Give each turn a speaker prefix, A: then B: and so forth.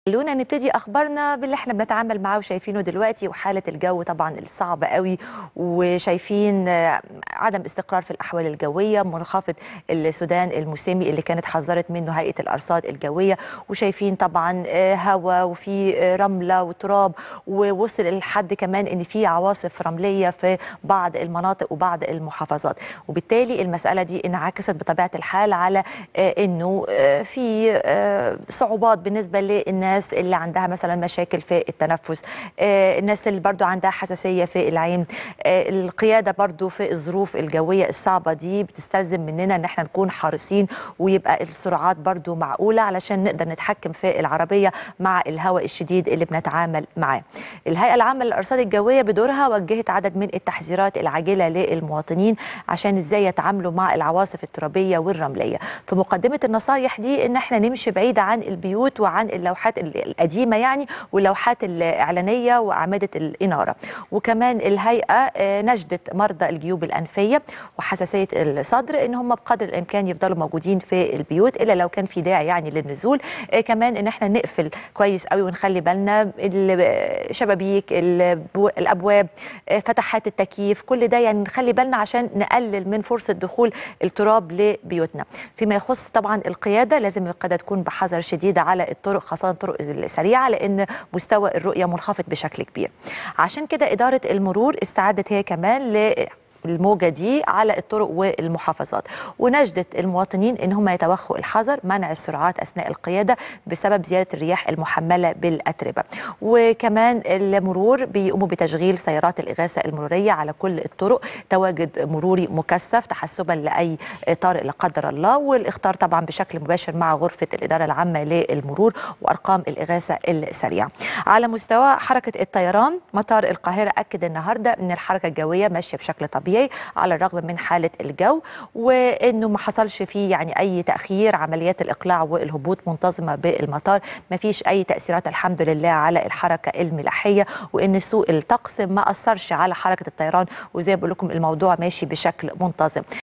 A: خلونا نبتدي اخبارنا باللي احنا بنتعامل معاه وشايفينه دلوقتي وحاله الجو طبعا الصعبه قوي وشايفين آه، عدم استقرار في الاحوال الجويه منخفض السودان الموسمي اللي كانت حذرت منه هيئه الارصاد الجويه وشايفين طبعا آه، هواء وفي آه، رمله وتراب ووصل لحد كمان ان في عواصف رمليه في بعض المناطق وبعض المحافظات وبالتالي المساله دي انعكست بطبيعه الحال على آه، انه آه، في آه، صعوبات بالنسبه للناس اللي عندها مثلا مشاكل في التنفس آه، الناس اللي برضو عندها حساسيه في العين آه، القياده برضو في الظروف الجويه الصعبه دي بتستلزم مننا ان احنا نكون حريصين ويبقى السرعات برضو معقوله علشان نقدر نتحكم في العربيه مع الهواء الشديد اللي بنتعامل معاه الهيئه العامه للارصاد الجويه بدورها وجهت عدد من التحذيرات العاجله للمواطنين عشان ازاي يتعاملوا مع العواصف الترابيه والرمليه في مقدمه النصايح دي ان احنا نمشي بعيد عن البيوت وعن اللوحات ال- القديمه يعني واللوحات الاعلانيه واعمده الاناره وكمان الهيئه آه، نجدت مرضى الجيوب الانفيه وحساسيه الصدر ان هم بقدر الامكان يفضلوا موجودين في البيوت الا لو كان في داعي يعني للنزول آه، كمان ان احنا نقفل كويس قوي ونخلي بالنا الشبابيك البو- الابواب آه، فتحات التكييف كل ده يعني نخلي بالنا عشان نقلل من فرصه دخول التراب لبيوتنا فيما يخص طبعا القياده لازم القياده تكون بحذر شديد على الطرق خاصه الطرق السريعه لان مستوى الرؤيه منخفض بشكل كبير عشان كده اداره المرور استعدت هي كمان ل الموجة دي على الطرق والمحافظات ونجدت المواطنين ان هم يتوخوا الحذر منع السرعات اثناء القيادة بسبب زيادة الرياح المحملة بالاتربة وكمان المرور بيقوموا بتشغيل سيارات الاغاثة المرورية على كل الطرق تواجد مروري مكثف تحسبا لاي طارئ لا قدر الله والاختار طبعا بشكل مباشر مع غرفة الادارة العامة للمرور وارقام الاغاثة السريعة على مستوى حركة الطيران مطار القاهرة اكد النهارده ان الحركة الجوية ماشية بشكل طبيعي على الرغم من حالة الجو وانه ما حصلش فيه يعني اي تاخير عمليات الاقلاع والهبوط منتظمه بالمطار ما فيش اي تاثيرات الحمد لله على الحركه الملاحيه وان سوء الطقس ما اثرش على حركه الطيران وزي ما بقول لكم الموضوع ماشي بشكل منتظم